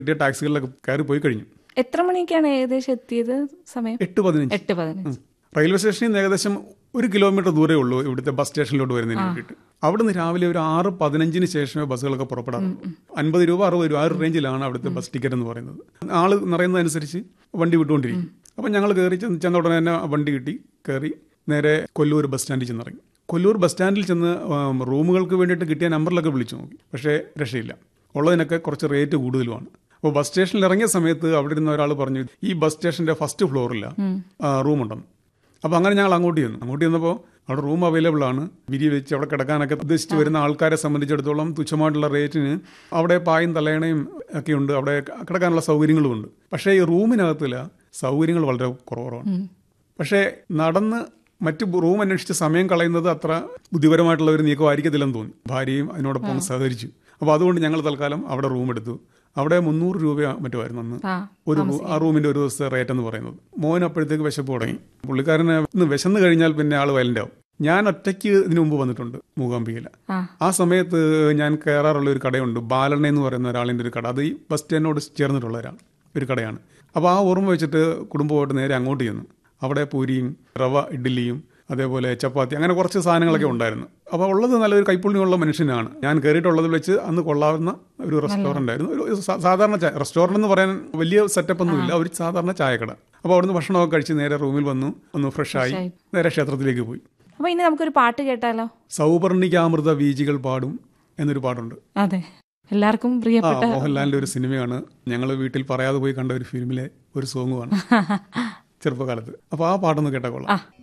കിട്ടിയ ടാക്സികളിലൊക്കെ കയറി പോയി കഴിഞ്ഞു എത്ര മണിക്കാണ് ഏകദേശം എത്തിയത് സമയം എട്ട് പതിനഞ്ച് എട്ട് പതിനഞ്ച് റെയിൽവേ സ്റ്റേഷനിൽ നിന്ന് ഏകദേശം ഒരു കിലോമീറ്റർ ദൂരേ ഉള്ളൂ ഇവിടുത്തെ ബസ് സ്റ്റേഷനിലോട്ട് വരുന്നതിന് വേണ്ടിയിട്ട് അവിടുന്ന് രാവിലെ ഒരു ആറ് പതിനഞ്ചിന് ശേഷമേ ബസ്സുകളൊക്കെ പുറപ്പെടാറുള്ളൂ അൻപത് രൂപ അറുപത് രൂപ ആ ഒരു റേഞ്ചിലാണ് അവിടുത്തെ ബസ് ടിക്കറ്റ് എന്ന് പറയുന്നത് ആള് നിറയുന്നതനുസരിച്ച് വണ്ടി വിട്ടുകൊണ്ടിരിക്കും അപ്പം ഞങ്ങൾ കയറി ചെന്ന് ചെന്ന ഉടനെ തന്നെ വണ്ടി കിട്ടി കയറി നേരെ കൊല്ലൂർ ബസ് സ്റ്റാൻഡിൽ ചെന്നിറങ്ങി കൊല്ലൂർ ബസ് സ്റ്റാൻഡിൽ ചെന്ന് ഉം, റൂമുകൾക്ക് വേണ്ടിയിട്ട് കിട്ടിയ നമ്പറിലൊക്കെ വിളിച്ചു നോക്കി പക്ഷേ രക്ഷയില്ല ഉള്ളതിനൊക്കെ കുറച്ച് റേറ്റ് കൂടുതലുമാണ് അപ്പോൾ ബസ് സ്റ്റേഷനിൽ ഇറങ്ങിയ സമയത്ത് അവിടെ ഇരുന്ന ഒരാൾ പറഞ്ഞു ഈ ബസ് സ്റ്റേഷന്റെ ഫസ്റ്റ് ഫ്ലോറില്ല റൂമുണ്ടെന്ന് അപ്പോൾ അങ്ങനെ ഞങ്ങൾ അങ്ങോട്ട് ചെന്നു അങ്ങോട്ട് ചെന്നപ്പോൾ അവിടെ റൂം അവൈലബിൾ ആണ് വിരി വെച്ച് അവിടെ കിടക്കാനൊക്കെ ഉദ്ദേശിച്ച് വരുന്ന ആൾക്കാരെ സംബന്ധിച്ചിടത്തോളം തുച്ഛമായിട്ടുള്ള റേറ്റിന് അവിടെ പായും തലയണയും ഒക്കെ ഉണ്ട് അവിടെ കിടക്കാനുള്ള സൗകര്യങ്ങളും ഉണ്ട് പക്ഷേ ഈ റൂമിനകത്തില്ല സൗകര്യങ്ങൾ വളരെ കുറവാണ് പക്ഷേ നടന്ന് മറ്റ് റൂം അന്വേഷിച്ച് സമയം കളയുന്നത് അത്ര ബുദ്ധിപരമായിട്ടുള്ള ഒരു നീക്കമായിരിക്കത്തില്ലെന്ന് തോന്നി ഭാര്യയും അതിനോടൊപ്പം സഹകരിച്ചു അപ്പോൾ അതുകൊണ്ട് ഞങ്ങൾ തൽക്കാലം അവിടെ റൂം എടുത്തു അവിടെ മുന്നൂറ് രൂപ മറ്റുമായിരുന്നു അന്ന് ആ ഒരു റൂ- ആ റൂമിന്റെ ഒരു ദിവസത്തെ റേറ്റ് എന്ന് പറയുന്നത് മോൻ അപ്പോഴത്തേക്ക് വിശപ്പ് തുടങ്ങി പുള്ളിക്കാരനെ ഇന്ന് വിശന്ന് കഴിഞ്ഞാൽ പിന്നെ ആൾ വയലന്റ് ആവും ഞാൻ ഒറ്റയ്ക്ക് ഇതിനു മുമ്പ് വന്നിട്ടുണ്ട് മൂകാംബികയില ആ ആ സമയത്ത് ഞാൻ കയറാറുള്ള ഒരു കടയുണ്ട് ബാലണ്ണ എന്ന് പറയുന്ന ഒരാളിൻ്റെ ഒരു കട അത് ഈ ബസ് സ്റ്റാൻഡിനോട് ചേർന്നിട്ടുള്ള ഒരാൾ ഒരു കടയാണ് അപ്പോൾ ആ ഓർമ്മ വെച്ചിട്ട് കുടുംബമായിട്ട് നേരെ അങ്ങോട്ട് ചെന്നു അവിടെ പൂരിയും റവ ഇഡ്ഡലിയും അതേപോലെ ചപ്പാത്തി അങ്ങനെ കുറച്ച് സാധനങ്ങളൊക്കെ ഉണ്ടായിരുന്നു അപ്പോൾ ഉള്ളത് നല്ലൊരു കൈപ്പുണ്യമുള്ള മനുഷ്യനാണ് ഞാൻ കയറിയിട്ടുള്ളതിൽ വെച്ച് അന്ന് കൊള്ളാവുന്ന ഒരു റെസ്റ്റോറൻ്റ് ആയിരുന്നു ഒരു സാ- സാധാരണ ചായ റെസ്റ്റോറൻ്റ് എന്ന് പറയാൻ വലിയ സെറ്റപ്പ് ഒന്നുമില്ല ഒരു സാധാരണ ചായക്കട അപ്പോൾ അവിടുന്ന് ഭക്ഷണമൊക്കെ കഴിച്ച് നേരെ റൂമിൽ വന്നു ഒന്ന് ഫ്രഷായി Fresh ആയി. നേരെ ക്ഷേത്രത്തിലേക്ക് പോയി അപ്പൊ ഇനി നമുക്കൊരു പാട്ട് കേട്ടാലോ സൗപർണികാമൃത വീജികൾ പാടും എന്നൊരു പാട്ടുണ്ട് അതെ എല്ലാവർക്കും ആ പ്രിയപ്പെട്ട മോഹൻലാലിന്റെ ഒരു സിനിമയാണ് ഞങ്ങൾ വീട്ടിൽ പറയാതെ പോയി കണ്ട ഒരു ഫിലിമിലെ ഒരു സോങ്ങുമാണ് ചെറുപ്പകാലത്ത് അപ്പോൾ ആ പാട്ടൊന്ന് കേട്ടാ കൊള്ളാം ആ